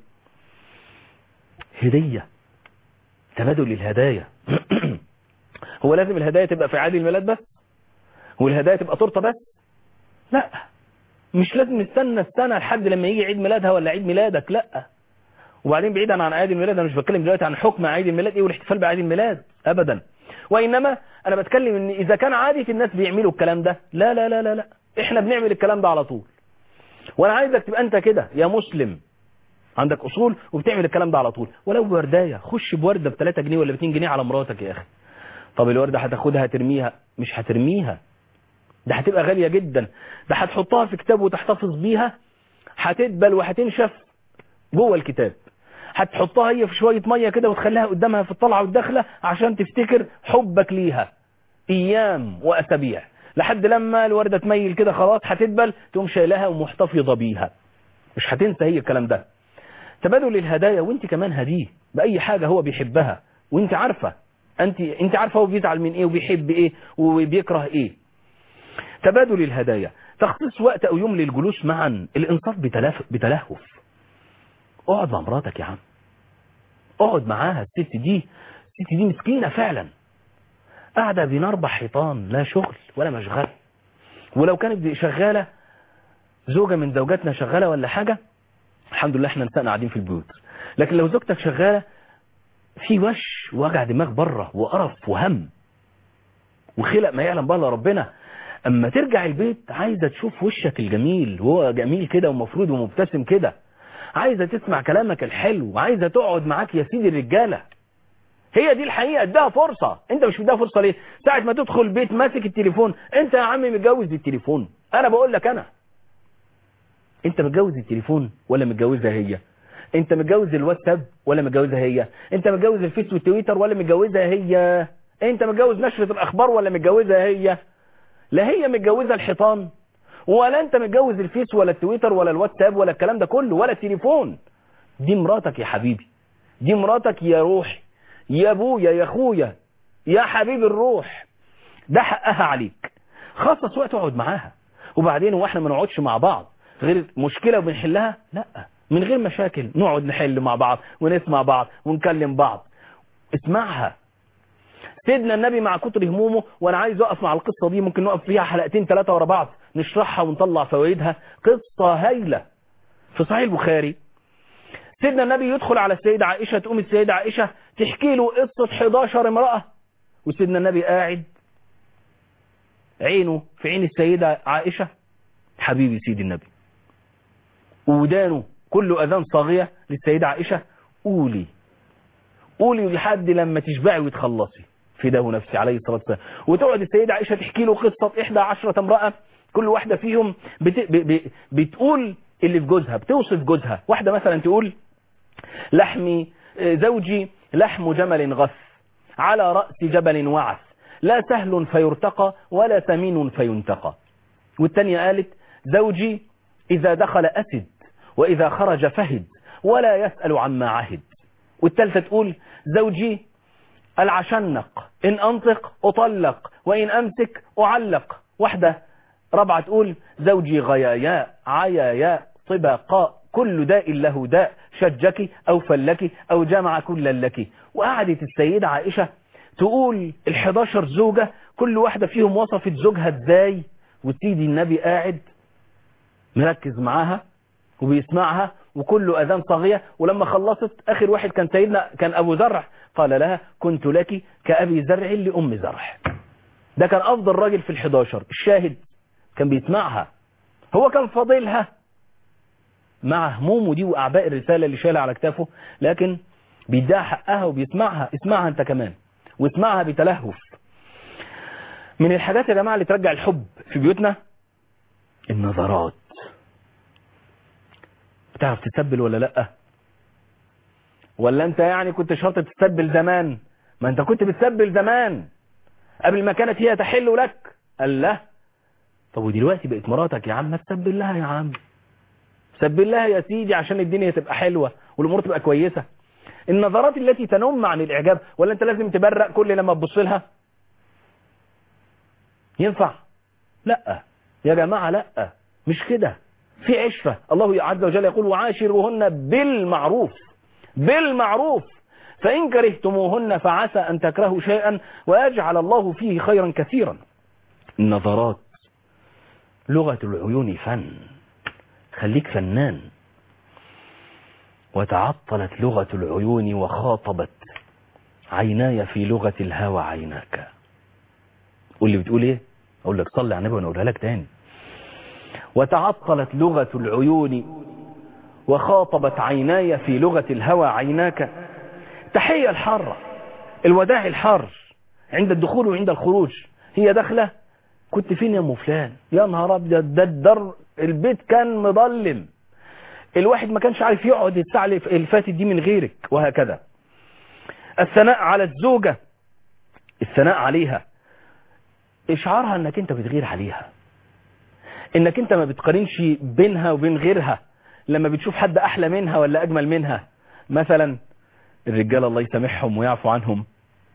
B: هدية تبادل الهدايا هو لازم الهدايا تبقى في عيد الميلاد بس والهدايا تبقى تورته بس لا مش لازم نستنى السنة لحد لما يجي عيد ميلادها ولا عيد ميلادك لا وبعدين بعيدا عن عيد الميلاد انا مش بتكلم دلوقتي عن حكم عيد الميلاد ايه والاحتفال بعيد الميلاد ابدا وانما انا بتكلم ان اذا كان عادة الناس بيعملوا الكلام ده لا لا لا لا لا احنا بنعمل الكلام ده على طول وانا عايزك تبقى انت كده يا مسلم عندك اصول وبتعمل الكلام ده على طول ولو وردايه خش بورده ب 3 جنيه ولا ب 2 جنيه على مراتك يا اخي طب الوردة هتاخدها ترميها مش هترميها ده هتبقى غالية جدا ده هتحطها في كتاب وتحتفظ بيها هتدبل وهتنشف جوه الكتاب هتحطها هي في شوية مية كده وتخليها قدامها في الطلعة والدخلة عشان تفتكر حبك ليها ايام واسابيع لحد لما الوردة تميل كده خلاص هتدبل تقوم شايلها ومحتفظة بيها مش هتنسى هي الكلام ده تبادل الهدايا وانت كمان هديه بأي حاجة هو بيحبها وانت عارفة انت انت عارفه هو بيزعل من ايه وبيحب ايه وبيكره ايه تبادل الهدايا تخصيص وقت او يوم للجلوس معا الانصاف بتلف بتلهف اقعد مع مراتك يا عم اقعد معاها الست دي الست دي مسكينه فعلا قاعده بين اربع حيطان لا شغل ولا مشغله ولو كانت شغاله زوجه من زوجاتنا شغاله ولا حاجه الحمد لله احنا نسأنا قاعدين في البيوت لكن لو زوجتك شغاله في وش وجع دماغ بره وقرف وهم وخلق ما يعلم بقى ربنا اما ترجع البيت عايزه تشوف وشك الجميل وهو جميل كده ومفروض ومبتسم كده عايزه تسمع كلامك الحلو عايزه تقعد معاك يا سيدي الرجاله هي دي الحقيقه اديها فرصه انت مش مديها فرصه ليه ساعه ما تدخل البيت ماسك التليفون انت يا عم متجوز التليفون انا بقول لك انا انت متجوز التليفون ولا متجوزها هي انت متجوز الواتساب ولا متجوزها هي انت متجوز الفيس والتويتر ولا متجوزها هي انت متجوز نشرة الاخبار ولا متجوزها هي لا هي متجوزة الحيطان ولا انت متجوز الفيس ولا التويتر ولا الواتساب ولا الكلام ده كله ولا التليفون دي مراتك يا حبيبي دي مراتك يا روحي يا ابويا يا اخويا يا حبيب الروح ده حقها عليك خصص وقت اقعد معاها وبعدين هو احنا ما نقعدش مع بعض غير مشكلة وبنحلها لا من غير مشاكل نقعد نحل مع بعض ونسمع بعض ونكلم بعض اسمعها سيدنا النبي مع كتر همومه وانا عايز اقف مع القصة دي ممكن نقف فيها حلقتين ثلاثة ورا بعض نشرحها ونطلع فوائدها قصة هايلة في صحيح البخاري سيدنا النبي يدخل على السيدة عائشة تقوم السيدة عائشة تحكي له قصة 11 امرأة وسيدنا النبي قاعد عينه في عين السيدة عائشة حبيبي سيدي النبي ودانه كل أذان صاغية للسيدة عائشة قولي قولي لحد لما تشبعي وتخلصي فداه نفسي عليه الصلاة والسلام وتقعد السيدة عائشة تحكي له قصة إحدى عشرة امرأة كل واحدة فيهم بت... ب... ب... بتقول اللي في جوزها بتوصف جوزها واحدة مثلا تقول لحمي زوجي لحم جمل غث على رأس جبل وعث لا سهل فيرتقى ولا ثمين فينتقى والتانية قالت زوجي إذا دخل أسد وإذا خرج فهد ولا يسأل عما عهد والتالتة تقول زوجي العشنق إن أنطق أطلق وإن أمسك أعلق واحدة رابعة تقول زوجي غياياء عياياء طبقاء كل داء له داء شجك أو فلك أو جمع كل لك وقعدت السيدة عائشة تقول الحداشر زوجة كل واحدة فيهم وصفت زوجها ازاي وسيدي النبي قاعد مركز معاها وبيسمعها وكل أذان صاغية ولما خلصت آخر واحد كان سيدنا كان أبو زرع قال لها كنت لك كأبي زرع لأم زرع ده كان أفضل راجل في الحداشر الشاهد كان بيسمعها هو كان فاضلها مع همومه دي وأعباء الرسالة اللي شالها على كتافه لكن بيديها حقها وبيسمعها اسمعها انت كمان واسمعها بتلهف من الحاجات يا جماعة اللي ترجع الحب في بيوتنا النظرات بتعرف تتبل ولا لا ولا انت يعني كنت شرط تتبل زمان ما انت كنت بتسبل زمان قبل ما كانت هي تحل لك قال لا طب ودلوقتي بقت مراتك يا عم ما تسبل لها يا عم سبل لها يا سيدي عشان الدنيا تبقى حلوة والامور تبقى كويسة النظرات التي تنم عن الاعجاب ولا انت لازم تبرق كل لما تبص لها ينفع لا يا جماعة لا مش كده في عشرة الله عز وجل يقول وعاشروهن بالمعروف بالمعروف فإن كرهتموهن فعسى أن تكرهوا شيئا ويجعل الله فيه خيرا كثيرا النظرات لغة العيون فن خليك فنان وتعطلت لغة العيون وخاطبت عيناي في لغة الهوى عيناك قول لي بتقول ايه اقول لك صلي على النبي وانا اقولها لك تاني وتعطلت لغة العيون وخاطبت عيناي في لغة الهوى عيناك تحية الحارة الوداع الحار عند الدخول وعند الخروج هي داخلة كنت فين يا ام فلان يا نهار ابيض ده الدر البيت كان مظلم الواحد ما كانش عارف يقعد الساعة اللي فاتت دي من غيرك وهكذا الثناء على الزوجة الثناء عليها اشعارها انك انت بتغير عليها انك انت ما بتقارنش بينها وبين غيرها لما بتشوف حد احلى منها ولا اجمل منها مثلا الرجال الله يسامحهم ويعفو عنهم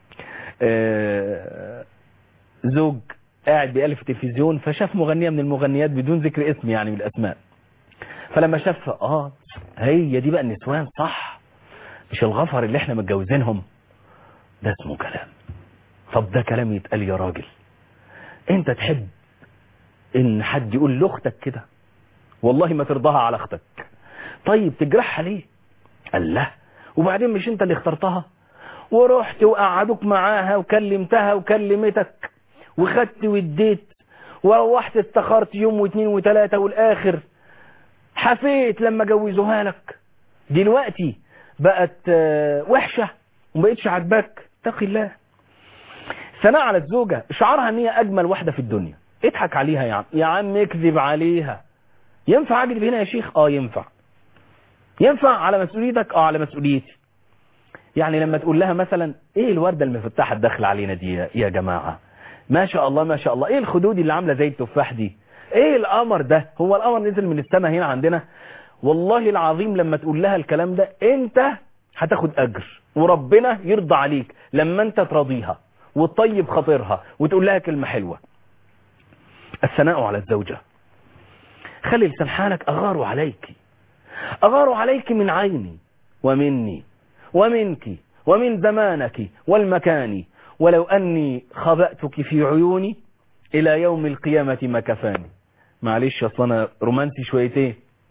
B: آه زوج قاعد بيألف التلفزيون فشاف مغنية من المغنيات بدون ذكر اسم يعني من الاسماء فلما شاف اه هي دي بقى النسوان صح مش الغفر اللي احنا متجوزينهم ده اسمه كلام طب ده كلام يتقال يا راجل انت تحب ان حد يقول لاختك كده والله ما ترضاها على اختك طيب تجرحها ليه قال لا وبعدين مش انت اللي اخترتها ورحت وقعدوك معاها وكلمتها وكلمتك وخدت واديت وروحت استخرت يوم واثنين وثلاثة والاخر حفيت لما جوزوها لك دلوقتي بقت وحشة ومبقتش عاجباك اتقي الله ثناء على الزوجة شعارها ان هي اجمل واحدة في الدنيا اضحك عليها يا عم يا عم اكذب عليها ينفع اكذب هنا يا شيخ اه ينفع ينفع على مسؤوليتك اه على مسؤوليتي يعني لما تقول لها مثلا ايه الوردة المفتاحة الداخل علينا دي يا جماعة ما شاء الله ما شاء الله ايه الخدود اللي عاملة زي التفاح دي ايه القمر ده هو القمر نزل من السماء هنا عندنا والله العظيم لما تقول لها الكلام ده انت هتاخد اجر وربنا يرضى عليك لما انت تراضيها وتطيب خاطرها وتقول لها كلمة حلوة الثناء على الزوجة خلي لسان حالك أغار عليك أغار عليك من عيني ومني ومنك ومن زمانك والمكان ولو أني خبأتك في عيوني إلى يوم القيامة ما كفاني معلش أصلا أنا رومانسي شويتين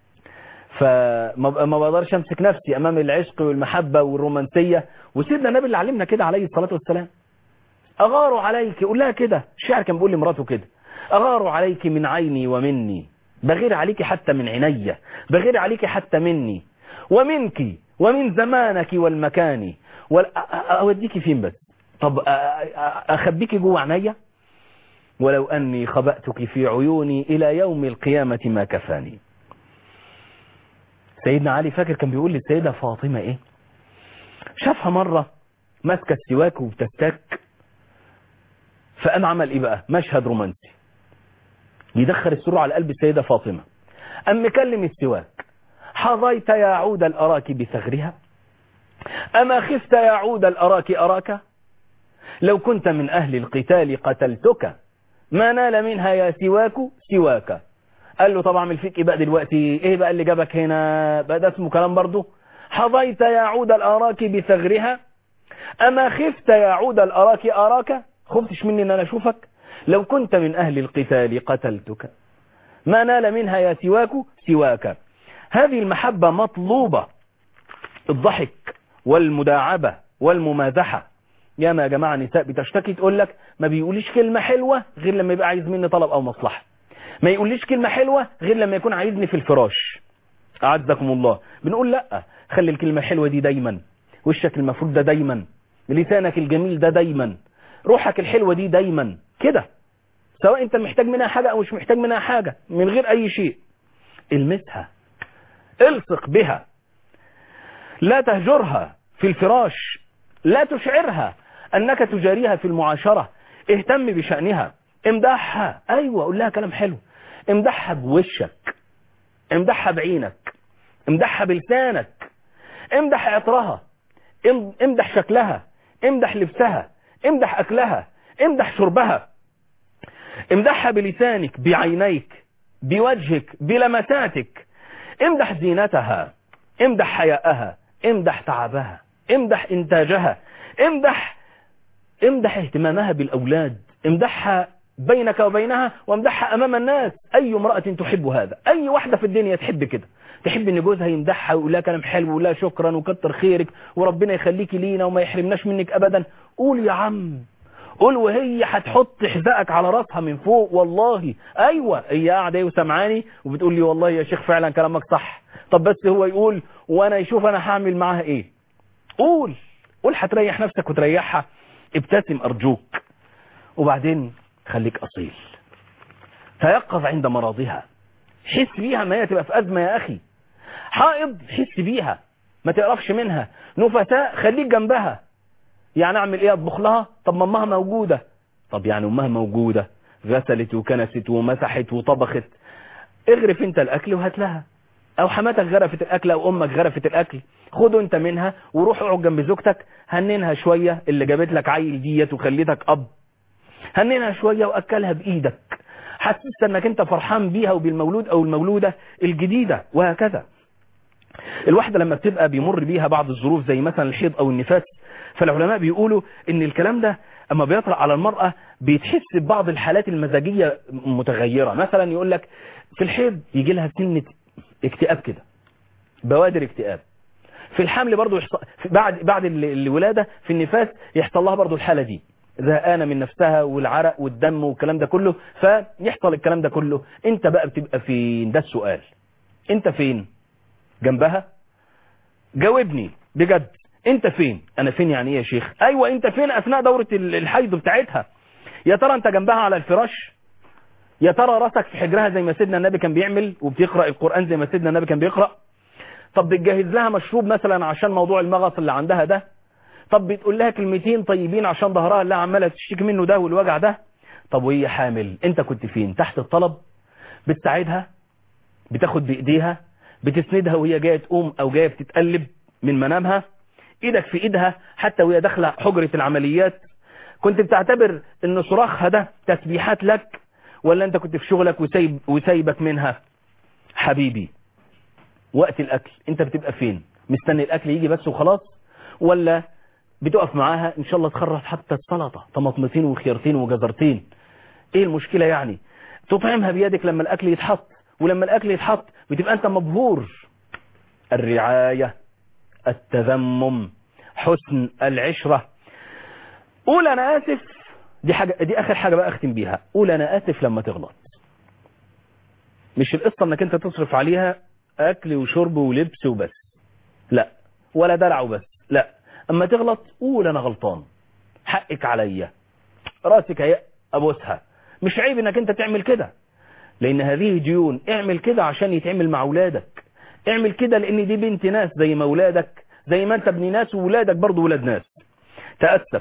B: فما بقدرش أمسك نفسي أمام العشق والمحبة والرومانسية وسيدنا النبي اللي علمنا كده عليه الصلاة والسلام أغار عليك قول لها كده الشاعر كان بيقول لمراته كده أغار عليك من عيني ومني بغير عليك حتى من عيني بغير عليك حتى مني ومنك ومن زمانك والمكان وال- أ- أ- اوديك فين بس طب أ- أ- اخبيك جوه عينيا ولو اني خبأتك في عيوني الى يوم القيامة ما كفاني سيدنا علي فاكر كان بيقول للسيدة فاطمة ايه شافها مرة ماسكة السواك وبتستك فقام عمل ايه بقى مشهد رومانسي يدخل السرور على قلب السيدة فاطمة أم مكلم السواك حظيت يا عود الأراك بثغرها أما خفت يا عود الأراك أراك لو كنت من أهل القتال قتلتك ما نال منها يا سواك سواك قال له طبعا اعمل فيك ايه بقى دلوقتي ايه بقى اللي جابك هنا بقى ده اسمه كلام برضه حظيت يا عود الأراك بثغرها أما خفت يا عود الأراك أراك خفتش مني ان انا اشوفك لو كنت من اهل القتال قتلتك ما نال منها يا سواك سواك هذه المحبة مطلوبة الضحك والمداعبة والممازحة يا ما يا جماعة نساء بتشتكي تقول لك ما بيقوليش كلمة حلوة غير لما يبقى عايز مني طلب او مصلحة ما يقوليش كلمة حلوة غير لما يكون عايزني في الفراش أعزكم الله بنقول لا خلي الكلمة الحلوة دي دايما وشك المفروض ده دايما لسانك الجميل ده دايما روحك الحلوة دي دايما كده سواء انت محتاج منها حاجة او مش محتاج منها حاجة من غير اي شيء المسها الصق بها لا تهجرها في الفراش لا تشعرها انك تجاريها في المعاشرة اهتم بشأنها امدحها ايوه قول لها كلام حلو امدحها بوشك امدحها بعينك امدحها بلسانك امدح عطرها ام- امدح شكلها امدح لبسها امدح اكلها امدح شربها امدحها بلسانك بعينيك بوجهك بلمساتك امدح زينتها امدح حياءها امدح تعبها امدح انتاجها امدح امدح اهتمامها بالاولاد امدحها بينك وبينها وامدحها امام الناس اي امرأة تحب هذا اي واحدة في الدنيا تحب كده تحب ان جوزها يمدحها ويقول لها كلام حلو ويقول لها شكرا وكتر خيرك وربنا يخليكي لينا وما يحرمناش منك ابدا قول يا عم قول وهي هتحط حذائك على راسها من فوق والله ايوه هي قاعده ايه وسمعاني وبتقول لي والله يا شيخ فعلا كلامك صح طب بس هو يقول وانا يشوف انا هعمل معاها ايه قول قول هتريح نفسك وتريحها ابتسم ارجوك وبعدين خليك اصيل تيقظ عند مرضها حس بيها ما هي تبقى في ازمه يا اخي حائض حس بيها ما تقرفش منها نفساء خليك جنبها يعني اعمل ايه اطبخ لها طب ما امها موجودة طب يعني امها موجودة غسلت وكنست ومسحت وطبخت اغرف انت الاكل وهات لها او حماتك غرفت الاكل او امك غرفت الاكل خده انت منها وروح اقعد جنب زوجتك هننها شوية اللي جابت لك عيل ديت وخليتك اب هننها شوية واكلها بايدك حسست انك انت فرحان بيها وبالمولود او المولودة الجديدة وهكذا الواحدة لما بتبقى بيمر بيها بعض الظروف زي مثلا الحيض او النفاس فالعلماء بيقولوا ان الكلام ده اما بيطرأ على المرأة بيتحس ببعض الحالات المزاجية متغيرة مثلا يقول لك في الحيض يجي لها سنة اكتئاب كده بوادر اكتئاب في الحمل برضو يحصل في بعد بعد ال- الولادة في النفاس يحصل لها برضو الحالة دي زهقانة من نفسها والعرق والدم والكلام ده كله فيحصل الكلام ده كله انت بقى بتبقى فين ده السؤال انت فين جنبها جاوبني بجد انت فين انا فين يعني ايه يا شيخ ايوه انت فين اثناء دورة ال- الحيض بتاعتها يا ترى انت جنبها على الفراش يا ترى راسك في حجرها زي ما سيدنا النبي كان بيعمل وبتقرأ القرآن زي ما سيدنا النبي كان بيقرأ طب بتجهز لها مشروب مثلا عشان موضوع المغص اللي عندها ده طب بتقول لها كلمتين طيبين عشان ظهرها اللي عماله تشتكي منه ده والوجع ده طب وهي حامل انت كنت فين تحت الطلب بتساعدها بتاخد بايديها بتسندها وهي جايه تقوم او جايه بتتقلب من منامها ايدك في ايدها حتى وهي داخله حجره العمليات كنت بتعتبر ان صراخها ده تسبيحات لك ولا انت كنت في شغلك وسايب وسايبك منها حبيبي وقت الاكل انت بتبقى فين مستني الاكل يجي بس وخلاص ولا بتقف معاها ان شاء الله تخرج حتى السلطه طماطمتين وخيارتين وجزرتين ايه المشكله يعني تطعمها بيدك لما الاكل يتحط ولما الاكل يتحط بتبقى انت مبهور الرعايه التذمم حسن العشره قول انا اسف دي حاجه دي اخر حاجه بقى اختم بيها قول انا اسف لما تغلط مش القصة انك انت تصرف عليها اكل وشرب ولبس وبس لا ولا دلع وبس لا اما تغلط قول انا غلطان حقك عليا راسك هي ابوسها مش عيب انك انت تعمل كده لان هذه ديون اعمل كده عشان يتعمل مع اولادك اعمل كده لان دي بنت ناس زي ما اولادك زي ما انت ابن ناس وولادك برضو ولاد ناس تأسف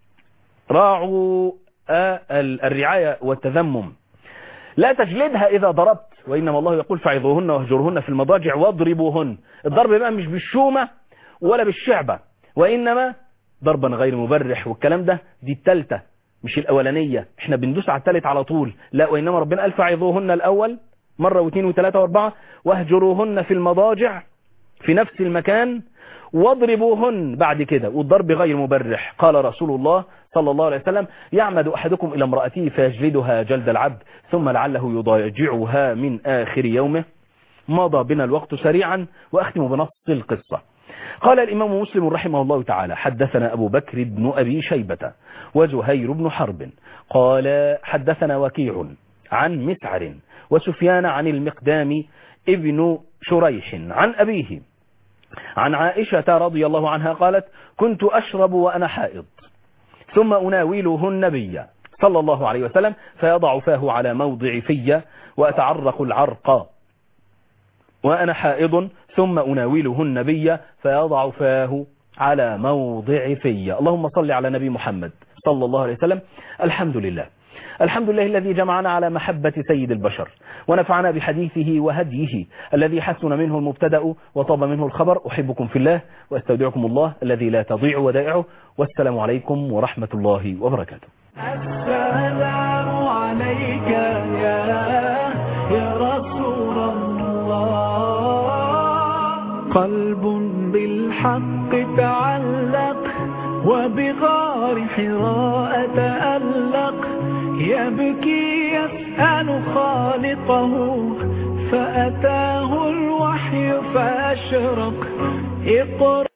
B: راعوا الرعاية والتذمم لا تجلدها إذا ضربت وإنما الله يقول فعظوهن واهجرهن في المضاجع واضربوهن الضرب بقى مش بالشومة ولا بالشعبة وإنما ضربا غير مبرح والكلام ده دي التالتة مش الأولانية احنا بندوس على التالت على طول لا وإنما ربنا قال فعظوهن الأول مرة واثنين وثلاثة واربعة واهجروهن في المضاجع في نفس المكان واضربوهن بعد كده والضرب غير مبرح قال رسول الله صلى الله عليه وسلم يعمد أحدكم إلى امرأته فيجلدها جلد العبد ثم لعله يضاجعها من آخر يومه مضى بنا الوقت سريعا وأختم بنص القصة قال الإمام مسلم رحمه الله تعالى حدثنا أبو بكر بن أبي شيبة وزهير بن حرب قال حدثنا وكيع عن مسعر وسفيان عن المقدام ابن شريح عن أبيه عن عائشة رضي الله عنها قالت كنت أشرب وأنا حائض ثم أناوله النبي صلى الله عليه وسلم فيضع فاه على موضع في وأتعرق العرق وأنا حائض ثم أناوله النبي فيضع فاه على موضع في اللهم صل على نبي محمد صلى الله عليه وسلم الحمد لله الحمد لله الذي جمعنا على محبة سيد البشر ونفعنا بحديثه وهديه الذي حسن منه المبتدأ وطاب منه الخبر أحبكم في الله وأستودعكم الله الذي لا تضيع ودائعه والسلام عليكم ورحمة الله وبركاته
A: السلام عليك يا يا رسول الله قلب بالحق تعلق وبغار حراء تألق يبكي يسأل خالقه فأتاه الوحي فأشرق اقرأ